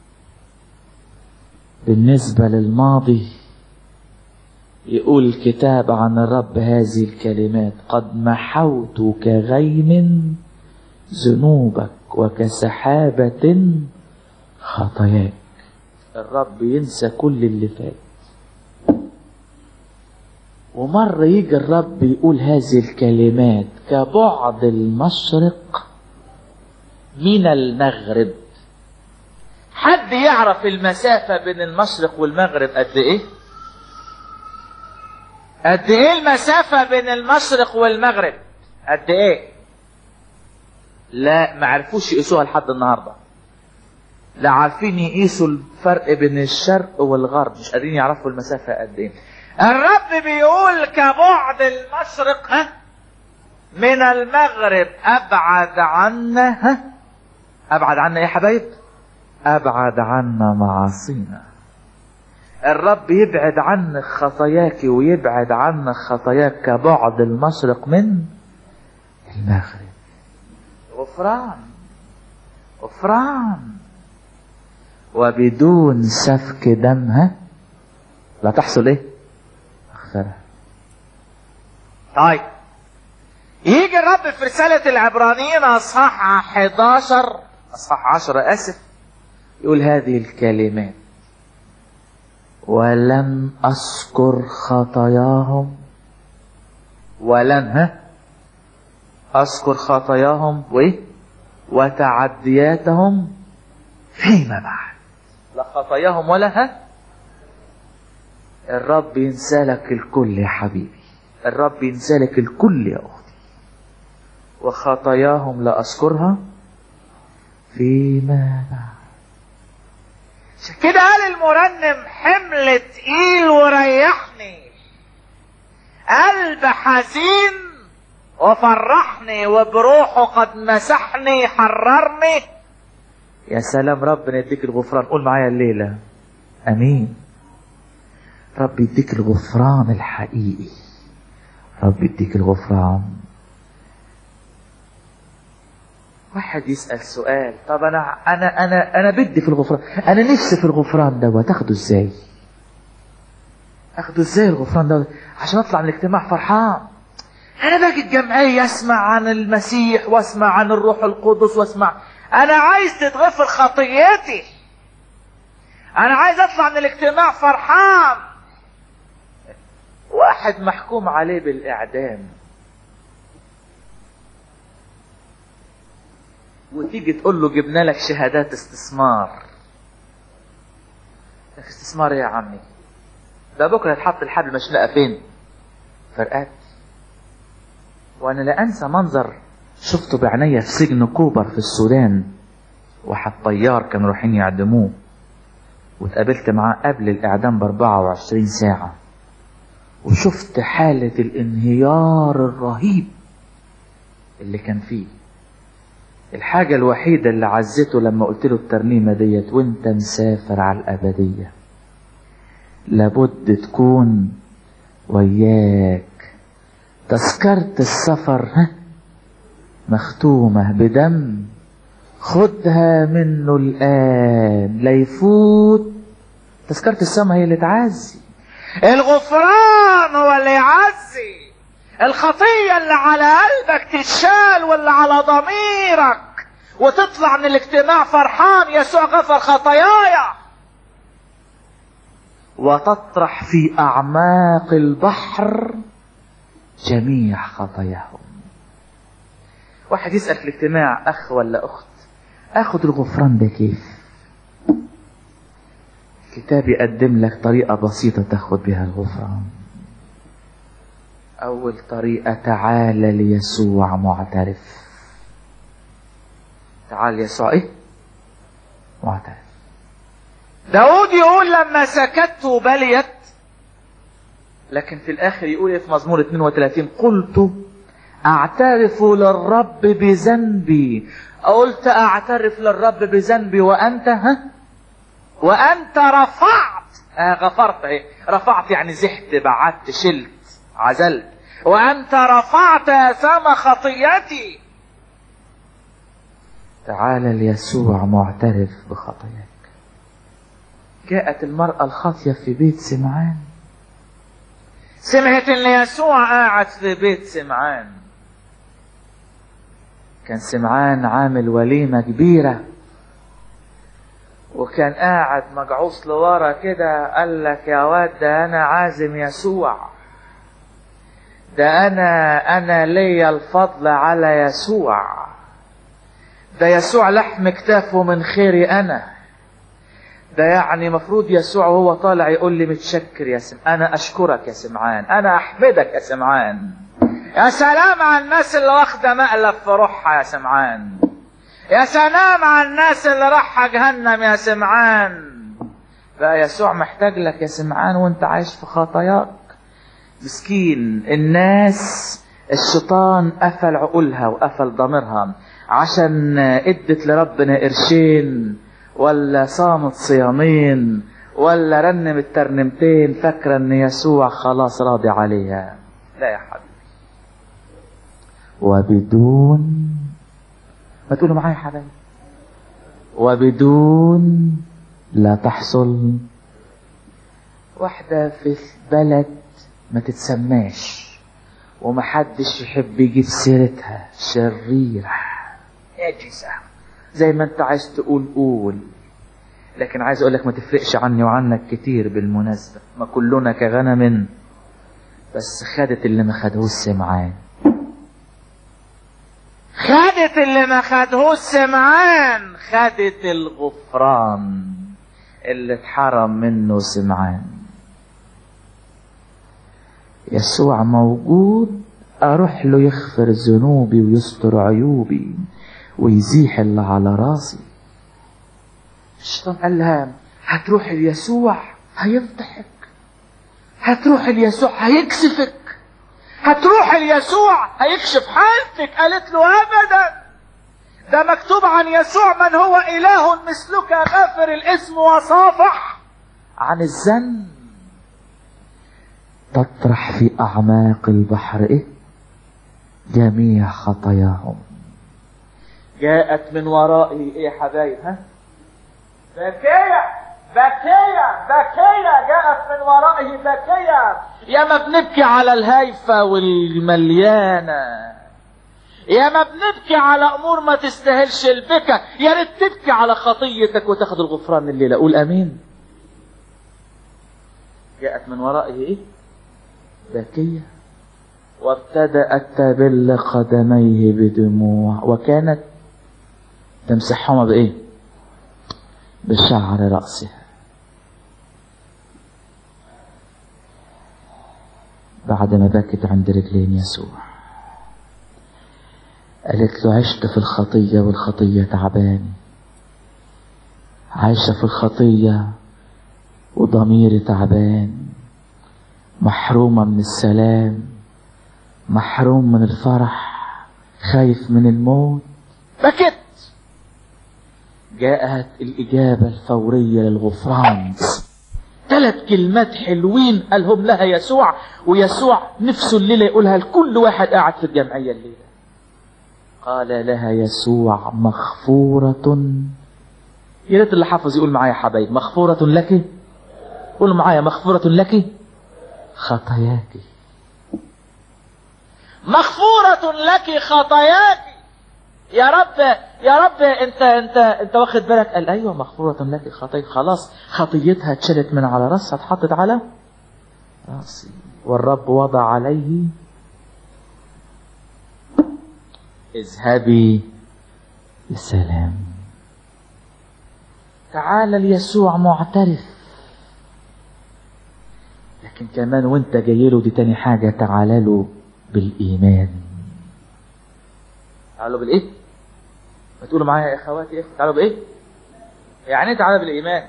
بالنسبة للماضي يقول الكتاب عن الرب هذه الكلمات قد محوت كغيم ذنوبك وكسحابة خطاياك الرب ينسى كل اللي فات ومرة يجي الرب يقول هذه الكلمات كبعد المشرق من المغرب حد يعرف المسافة بين المشرق والمغرب قد ايه قد ايه المسافة بين المشرق والمغرب قد ايه لا ما عرفوش يقيسوها لحد النهارده لا عارفين يقيسوا الفرق بين الشرق والغرب مش قادرين يعرفوا المسافة قد ايه الرب بيقول كبعد المشرق ها من المغرب ابعد عنا ها ابعد عنا ايه يا حبايب ابعد عنا معاصينا الرب يبعد عنك خطاياك ويبعد عنك خطاياك كبعد المشرق من المغرب غفران غفران وبدون سفك دمها لا تحصل ايه مغفرة طيب يجي الرب في رسالة العبرانيين أصحاح 11 أصحاح 10 آسف يقول هذه الكلمات ولم أذكر خطاياهم ولن ها أذكر خطاياهم وإيه وتعدياتهم فيما بعد لا خطاياهم ولا ها الرب ينسى لك الكل يا حبيبي الرب ينسى لك الكل يا أختي وخطاياهم لا أذكرها فيما بعد عشان كده قال المرنم حمل تقيل وريحني قلب حزين وفرحني وبروحه قد مسحني حررني يا سلام ربنا يديك الغفران قول معايا الليلة أمين رب يديك الغفران الحقيقي رب يديك الغفران واحد يسأل سؤال طب أنا أنا أنا أنا بدي في الغفران أنا نفسي في الغفران ده تاخده إزاي؟ أخده إزاي الغفران ده عشان أطلع من الاجتماع فرحان أنا باجي الجمعية أسمع عن المسيح وأسمع عن الروح القدس وأسمع أنا عايز تتغفر خطيتي أنا عايز أطلع من الاجتماع فرحان واحد محكوم عليه بالإعدام وتيجي تقول له جبنا لك شهادات استثمار استثمار يا عمي ده بكره يتحط الحبل مشنقه فين فرقات وانا لا انسى منظر شفته بعينيا في سجن كوبر في السودان واحد طيار كانوا رايحين يعدموه واتقابلت معاه قبل الاعدام ب 24 ساعه وشفت حاله الانهيار الرهيب اللي كان فيه الحاجة الوحيدة اللي عزته لما قلت له الترنيمة ديت وانت مسافر على الأبدية لابد تكون وياك تذكرة السفر ها مختومة بدم خدها منه الآن ليفوت تذكرة السماء هي اللي تعزي الغفران هو اللي يعزي الخطية اللي على قلبك تتشال واللي على ضميرك وتطلع من الاجتماع فرحان يسوع غفر خطاياي وتطرح في أعماق البحر جميع خطاياهم واحد يسأل في الاجتماع أخ ولا أخت أخذ الغفران ده كيف الكتاب يقدم لك طريقة بسيطة تاخد بها الغفران أول طريقة تعال ليسوع معترف تعال يسوع إيه معترف داود يقول لما سكت بليت لكن في الآخر يقول في مزمور 32 قلت أعترف للرب بذنبي قلت أعترف للرب بذنبي وأنت ها وأنت رفعت آه غفرت اهي رفعت يعني زحت بعدت شلت عزلت وأنت رفعت أثام خطيتي تعال ليسوع معترف بخطاياك جاءت المرأة الخاطية في بيت سمعان سمعت ان يسوع قاعد في بيت سمعان كان سمعان عامل وليمة كبيرة وكان قاعد مجعوص لورا كده قال لك يا واد ده انا عازم يسوع ده انا انا ليا الفضل على يسوع ده يسوع لحم كتافه من خيري انا ده يعني مفروض يسوع وهو طالع يقول لي متشكر يا سم انا اشكرك يا سمعان انا احمدك يا سمعان يا سلام على الناس اللي واخده مقلب في روحها يا سمعان يا سلام على الناس اللي راحة جهنم يا سمعان بقى يسوع محتاج لك يا سمعان وانت عايش في خطاياك مسكين الناس الشيطان قفل عقولها وقفل ضميرها عشان ادت لربنا قرشين ولا صامت صيامين ولا رنمت ترنمتين فاكرة ان يسوع خلاص راضي عليها لا يا حبيبي وبدون ما تقولوا معايا يا حبايبي وبدون لا تحصل واحدة في بلد ما تتسماش ومحدش يحب يجيب سيرتها شريرة نجسة زي ما انت عايز تقول قول لكن عايز اقول لك ما تفرقش عني وعنك كتير بالمناسبة ما كلنا كغنم بس خدت اللي ما خدهوش سمعان خدت اللي ما خدهوش سمعان خدت الغفران اللي اتحرم منه سمعان يسوع موجود اروح له يغفر ذنوبي ويستر عيوبي ويزيح اللي على راسي الشيطان قال لها هتروح ليسوع هيفضحك هتروح ليسوع هيكسفك هتروح ليسوع هيكشف حالتك قالت له ابدا ده مكتوب عن يسوع من هو اله مثلك غافر الاسم وصافح عن الذنب تطرح في اعماق البحر ايه جميع خطاياهم جاءت من ورائه ايه يا حبايب ها باكية باكية باكية جاءت من ورائه باكية يا ما بنبكي على الهايفة والمليانة يا ما بنبكي على امور ما تستاهلش البكا يا ريت تبكي على خطيتك وتاخد الغفران الليله قول امين جاءت من ورائه ايه باكيه وابتدأت تبل قدميه بدموع وكانت تمسحهما بايه بشعر رأسها بعد ما بكت عند رجلين يسوع قالت له عشت في الخطية والخطية تعباني عايشة في الخطية وضميري تعبان محرومة من السلام محروم من الفرح خايف من الموت بكت جاءت الإجابة الفورية للغفران ثلاث كلمات حلوين قالهم لها يسوع ويسوع نفسه الليلة يقولها لكل واحد قاعد في الجمعية الليلة قال لها يسوع مغفورة يا ريت اللي حافظ يقول معايا يا حبايب مغفورة لك قولوا معايا مغفورة لك خطاياك مغفورة لك خطاياك يا رب يا رب انت انت انت واخد بالك قال ايوه مغفورة لك خطاياك خلاص خطيتها اتشالت من على راسها اتحطت على راسي والرب وضع عليه اذهبي بسلام تعال ليسوع معترف لكن كمان وانت جاي له دي تاني حاجة تعال له بالإيمان تعالوا بالإيه؟ ما تقولوا معايا يا اخواتي ايه تعالوا بايه يعني ايه تعالى بالايمان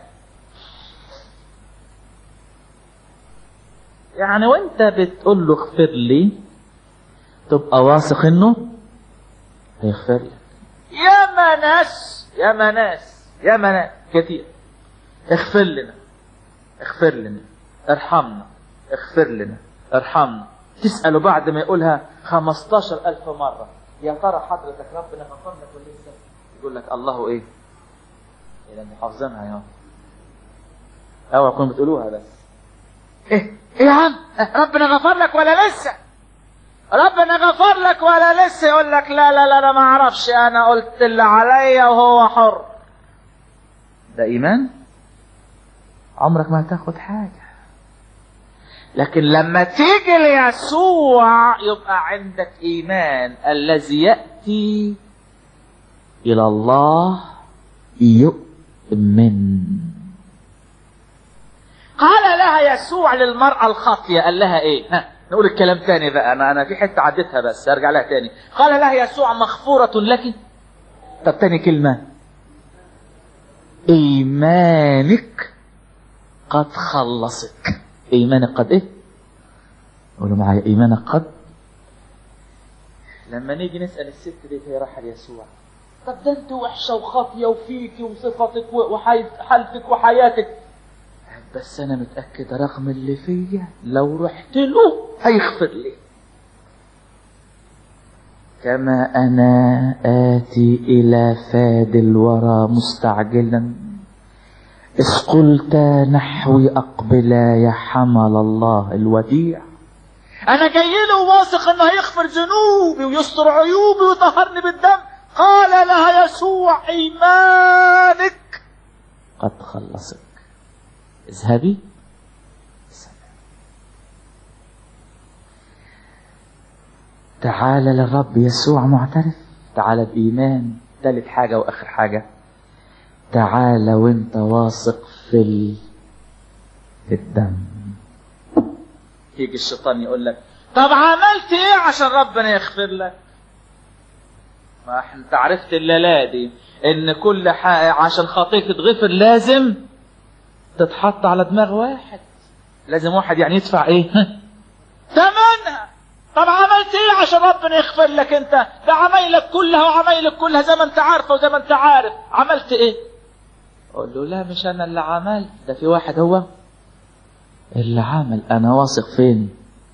يعني وانت بتقول له اغفر لي تبقى واثق انه هيغفر لك يا ما ناس يا ما ناس يا ما ناس كتير اغفر لنا اغفر لنا ارحمنا اغفر لنا ارحمنا تسأله بعد ما يقولها خمستاشر ألف مرة يا ترى حضرتك ربنا غفر لك ولا لسه يقول لك الله ايه إذا انتوا حافظينها يا اوعى تكونوا بتقولوها بس ايه ايه يا عم ربنا غفر لك ولا لسه ربنا غفر لك ولا لسه يقول لك لا لا لا انا ما اعرفش انا قلت اللي عليا وهو حر ده ايمان عمرك ما هتاخد حاجه لكن لما تيجي ليسوع يبقى عندك ايمان الذي ياتي الى الله يؤمن قال لها يسوع للمرأة الخاطية قال لها ايه ها نقول الكلام تاني بقى انا انا في حتة عديتها بس ارجع لها تاني قال لها يسوع مغفورة لك طب تاني كلمة ايمانك قد خلصك ايمانك قد ايه قولوا معايا ايمانك قد لما نيجي نسأل الست دي هي رايحة ليسوع طب ده انت وحشة وخاطية وفيكي وصفتك وحالتك وحياتك بس انا متأكد رغم اللي فيا لو رحت له هيغفر لي كما انا اتي الى فاد الورى مستعجلا إذ قلت نحوي أقبلا يا حمل الله الوديع أنا جاي له واثق إنه هيغفر ذنوبي ويستر عيوبي ويطهرني بالدم قال لها يسوع إيمانك قد خلصك اذهبي تعال للرب يسوع معترف تعال بإيمان ثالث حاجة وآخر حاجة تعال وانت واثق في ال... في الدم يجي الشيطان يقول لك طب عملت ايه عشان ربنا يغفر لك ما احنا انت عرفت الليله دي ان كل حاجه عشان خطيك تغفر لازم تتحط على دماغ واحد لازم واحد يعني يدفع ايه ثمنها طب عملت ايه عشان ربنا يغفر لك انت ده عمايلك كلها وعمايلك كلها زي ما انت عارفه وزي ما انت عارف عملت ايه اقول له لا مش انا اللي عملت ده في واحد هو اللي عمل انا واثق فين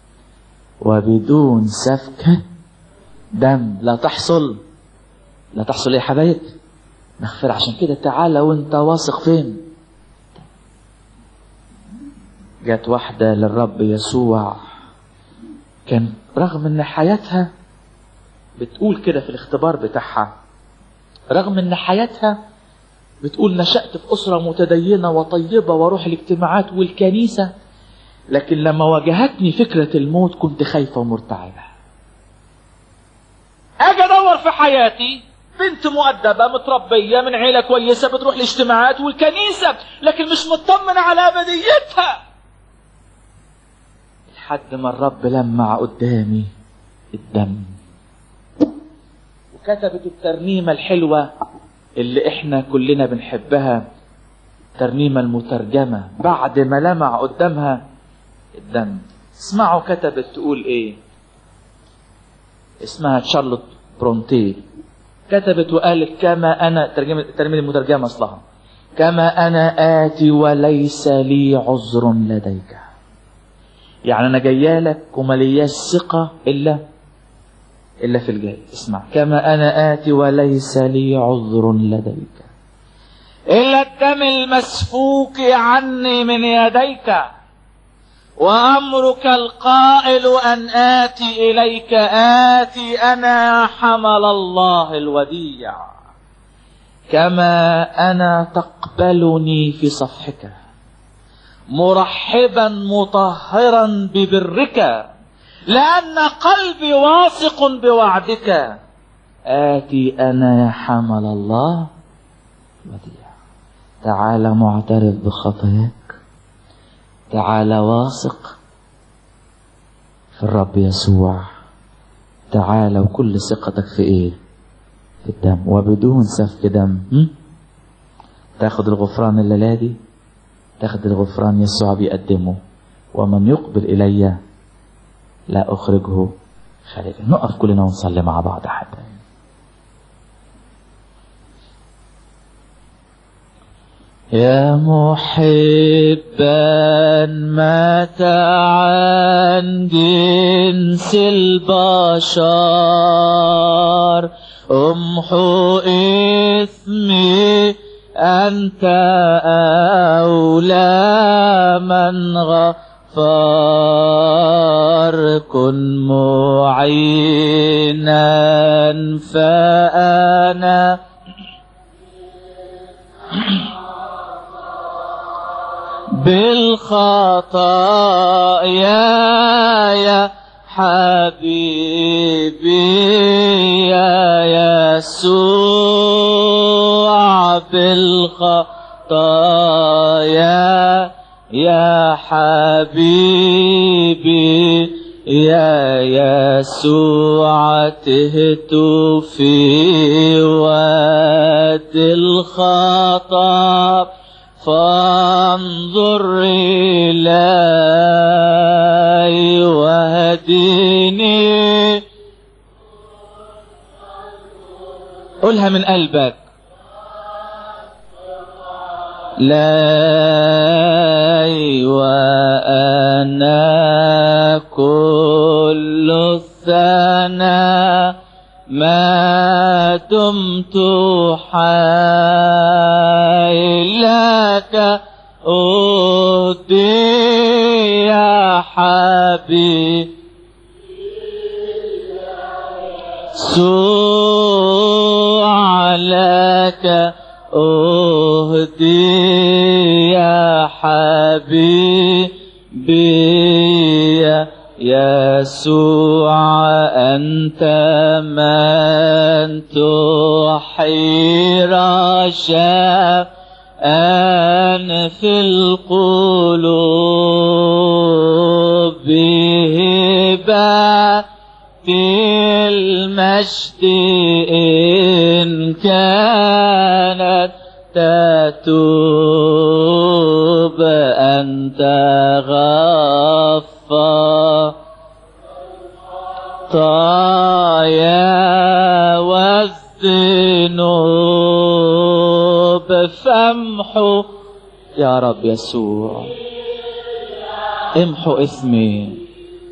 وبدون سفك دم لا تحصل لا تحصل يا حبايب مغفرة عشان كده تعالى وانت واثق فين جت واحدة للرب يسوع كان رغم ان حياتها بتقول كده في الاختبار بتاعها رغم ان حياتها بتقول نشأت في أسرة متدينة وطيبة وأروح الاجتماعات والكنيسة لكن لما واجهتني فكرة الموت كنت خايفة ومرتعبة أجي أدور في حياتي بنت مؤدبة متربية من عيلة كويسة بتروح الاجتماعات والكنيسة لكن مش مطمنة على أبديتها لحد ما الرب لمع قدامي الدم وكتبت الترنيمة الحلوة اللي احنا كلنا بنحبها الترنيمة المترجمة بعد ما لمع قدامها الدم اسمعوا كتبت تقول ايه اسمها تشارلوت برونتي كتبت وقالت كما انا ترجمة الترنيمة المترجمة اصلها كما انا اتي وليس لي عذر لديك يعني انا جايه لك وما لياش ثقه الا الا في الجاي اسمع كما انا اتي وليس لي عذر لديك إلا الدم المسفوك عني من يديك وأمرك القائل أن آتي إليك آتي أنا حمل الله الوديع كما أنا تقبلني في صفحك مرحبا مطهرا ببرك لأن قلبي واثق بوعدك آتي أنا يا حمل الله وديع تعال معترف بخطاياك تعال واثق في الرب يسوع تعال وكل ثقتك في ايه في الدم وبدون سفك دم م? تاخد الغفران الليلة دي تاخد الغفران يسوع بيقدمه ومن يقبل إلي لا أخرجه خارجا نقف كلنا ونصلي مع بعض حتى يا محبا مات عن جنس البشر امحو إثمي أنت أولى من غفر كن معينا فأنا بالخطايا يا حبيبي يا يسوع بالخطايا يا حبيبي يا يسوع تهت في واد الخطاب فانظر إلي واهدني قولها من قلبك لا وأنا كل الثنا ما دمت حي لك أهدي يا حبيب سوع لك أهدي يا حبيبي يا يسوع أنت من تحيي رشاء أن في القلوب بهبة المجد إن كانت تتوب أنت غفار طايا والذنوب فامحو يا رب يسوع امحو اسمي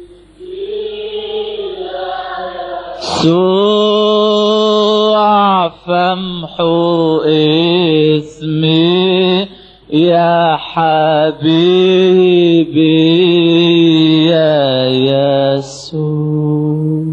سوع فامحو اسمي يا حبيبي يا يسوع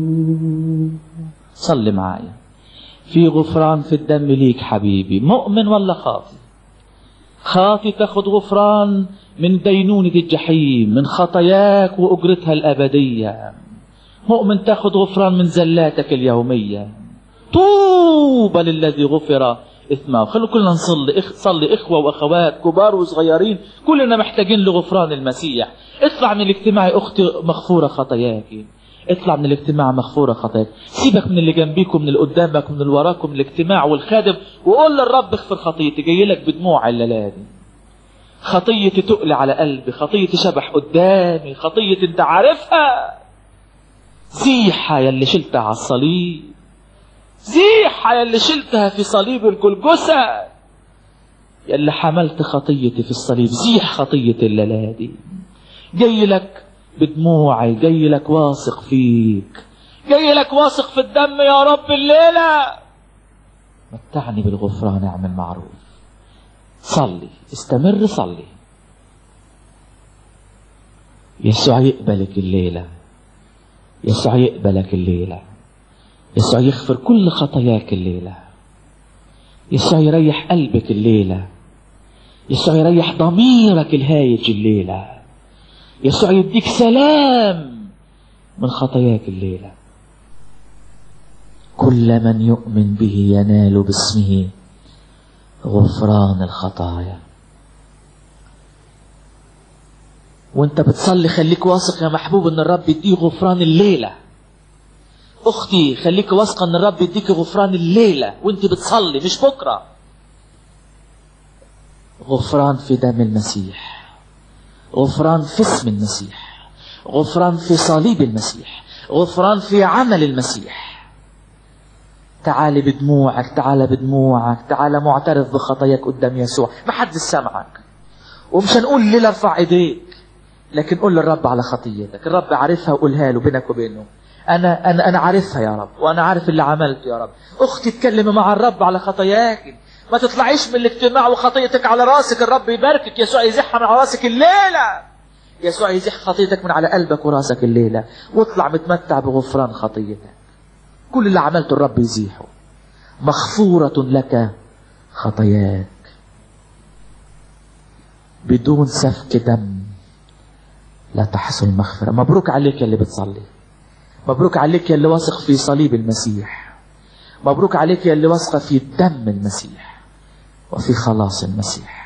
صل معايا في غفران في الدم ليك حبيبي مؤمن ولا خاطي خاطي تاخد غفران من دينونة الجحيم من خطاياك وأجرتها الأبدية مؤمن تاخد غفران من زلاتك اليومية طوبى للذي غفر إثمه خلوا كلنا نصلي إخ... صلي إخوة وأخوات كبار وصغيرين كلنا محتاجين لغفران المسيح اطلع من الاجتماع يا أختي مغفورة خطاياك اطلع من الاجتماع مغفورة خطاياك سيبك من اللي جنبيك ومن اللي قدامك ومن اللي وراك ومن الاجتماع والخادم وقول للرب اغفر خطيتي جاي لك بدموع الليلة دي خطيتي تقل على قلبي خطيتي شبح قدامي خطيتي انت عارفها زيحة يلي شلتها على الصليب زيحة يلي شلتها في صليب الجلجسة يلي حملت خطيتي في الصليب زيح خطية الليلة دي جاي لك بدموعي جاي لك واثق فيك جاي لك واثق في الدم يا رب الليلة متعني بالغفران اعمل معروف صلي استمر صلي يسوع يقبلك الليلة يسوع يقبلك الليلة يسوع يغفر كل خطاياك الليلة يسوع يريح قلبك الليلة يسوع يريح ضميرك الهايج الليلة يسوع يديك سلام من خطاياك الليلة كل من يؤمن به ينال باسمه غفران الخطايا وانت بتصلي خليك واثق يا محبوب ان الرب يديه غفران الليله اختي خليك واثقه ان الرب يديك غفران الليله وانت بتصلي مش بكره غفران في دم المسيح غفران في اسم المسيح غفران في صليب المسيح غفران في عمل المسيح تعال بدموعك تعال بدموعك تعال معترف بخطاياك قدام يسوع ما حد سمعك ومش هنقول ليه ارفع ايديك لكن قول للرب على خطيتك الرب عارفها وقولها له بينك وبينه انا انا انا عارفها يا رب وانا عارف اللي عملته يا رب اختي اتكلمي مع الرب على خطاياك ما تطلعيش من الاجتماع وخطيتك على راسك الرب يباركك يسوع يزحها من على راسك الليله يسوع يزح خطيتك من على قلبك وراسك الليله واطلع متمتع بغفران خطيتك كل اللي عملته الرب يزيحه مغفورة لك خطاياك بدون سفك دم لا تحصل مغفرة مبروك عليك يا اللي بتصلي مبروك عليك يا اللي واثق في صليب المسيح مبروك عليك يا اللي واثقة في دم المسيح وفي خلاص المسيح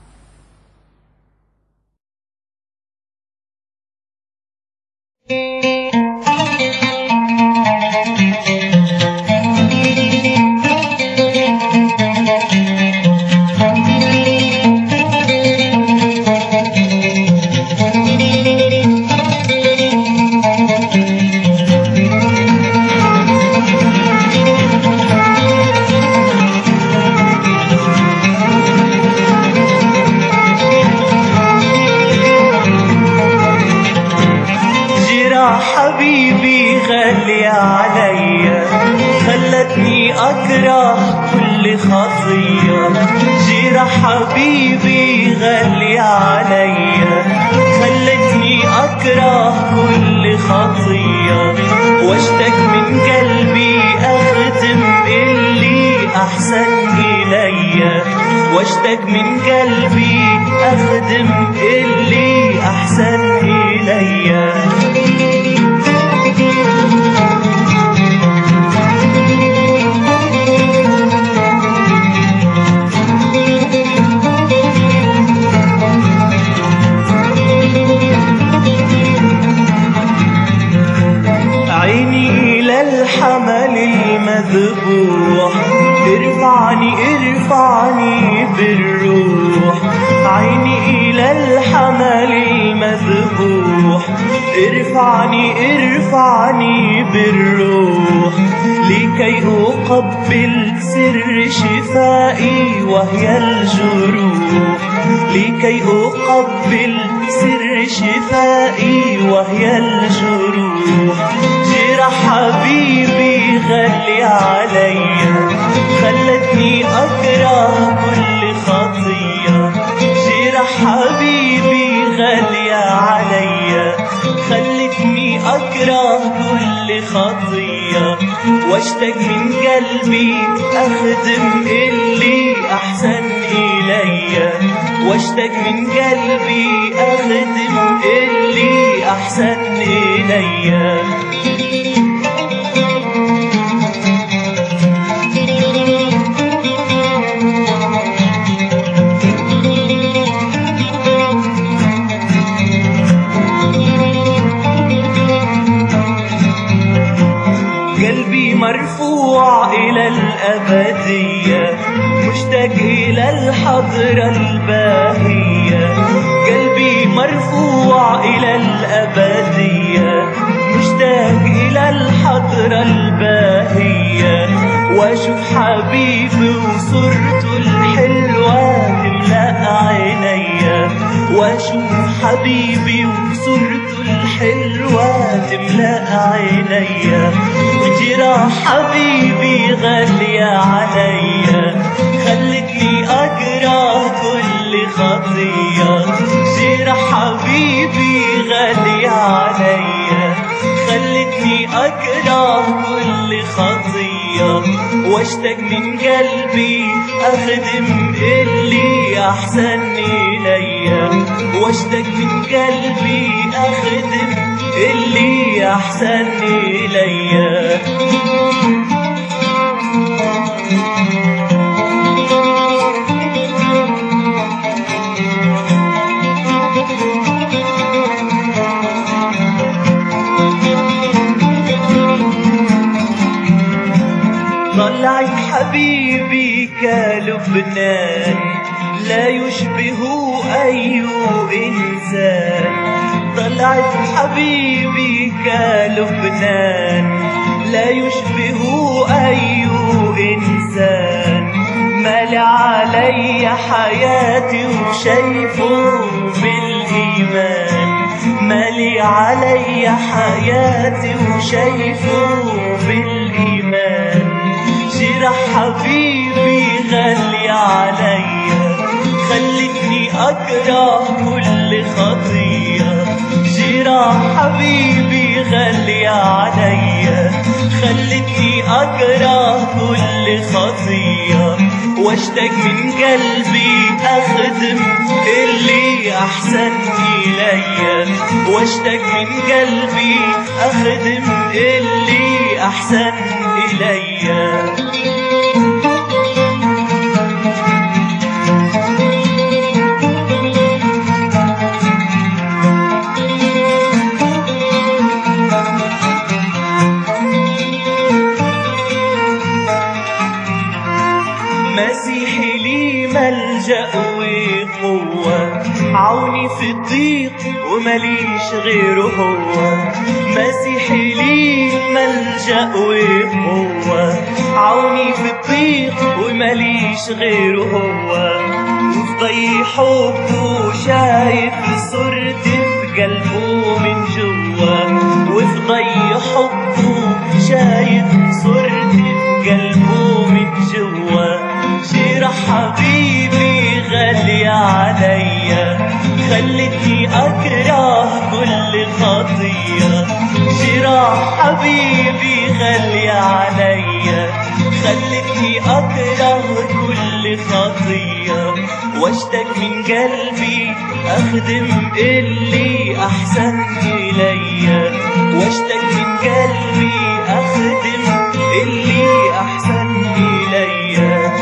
جرى حبيبي غالية عليا خلتني أكره كل خطية جرى حبيبي غالية عليا خلتني أكره كل خطية واشتاق من قلبي أخدم اللي أحسن إليا واشتاق من قلبي أخدم اللي أحسن إليا عيني إلى الحمل المذبوح ارفعني ارفعني بالروح عيني إلى الحمل المذبوح ارفعني ارفعني بالروح لكي أقبل سر شفائي وهي الجروح لكي أقبل سر شفائي وهي الجروح جرح حبيبي غالي عليا خلتني أكره كل خطية جرح حبيبي غالي عليا خلتني أكره كل خطية واشتاق من قلبي أخدم اللي أحسن إليا واشتاق من قلبي أخدم اللي أحسن إليا قلبي مرفوع إلى الأبدية مشتاق إلى الحضرة الباهية قلبي مرفوع إلى الأبدية مشتاق إلى الحضرة الباهية وأشوف حبيبي وصورته الحلوة تملأ عينيا وأشوف حبيبي وصورته الحلوة تملأ عينيا جراح حبيبي غالية عليا خلتني أكره غالية عليا خلتني أكره كل خطية واشتاق من قلبي أخدم اللي أحسن إليا واشتاق من قلبي أخدم اللي أحسن إليا طلعت حبيبي كلبنان لا يشبه أي إنسان طلعت حبيبي كلبنان لا يشبه أي إنسان مال علي حياتي وشايفه بالإيمان مالي علي حياتي وشايفه بالإيمان جرح حبيبي غالي عليا خلتني أكره كل خطية جرح حبيبي غالي عليا خلتني أكره كل خطية واشتاق من قلبي أخدم اللي أحسن إليا واشتاق من قلبي أخدم اللي أحسن إليا مسيحي لي ملجأ وقوة عوني في الضيق ومليش غيره هو مسيحي لي ملجأ وقوة عوني في الضيق ومليش غيره هو وفي ضي حبه شايف صورتي في قلبه من جوا وفي ضي حبه شايف صورتي في قلبه من جوا جرح حبيبي غالي عليا خلتني أكره كل خطية جراح حبيبي غالي عليا خلتني أكره كل خطية واشتاق من قلبي أخدم اللي أحسن إليا واشتاق من قلبي أخدم اللي أحسن إليا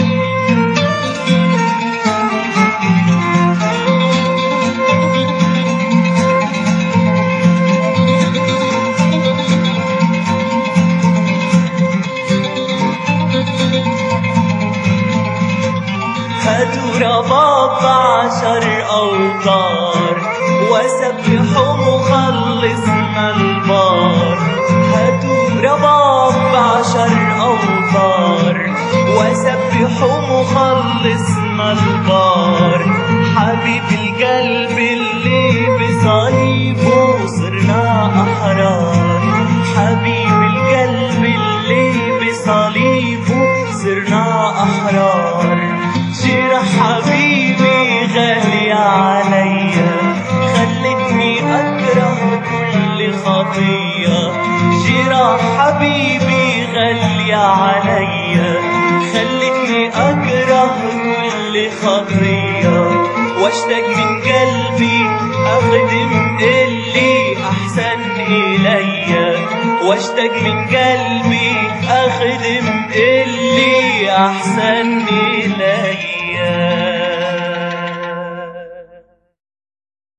هاتوا رباب عشر أوتار وسبحوا مخلصنا البار هاتوا رباب عشر أوتار وسبحوا مخلصنا البار حبيب القلب اللي بصليبه صرنا أحرار حبيب القلب اللي بصليبه صرنا أحرار جرح حبيبي غالي عليا خلتني أكره كل خطية جرح حبيبي غالي عليا خلتني أكره كل خطية واشتاق من قلبي أخدم اللي أحسن إليا واشتاق من قلبي أخدم اللي أحسن إليا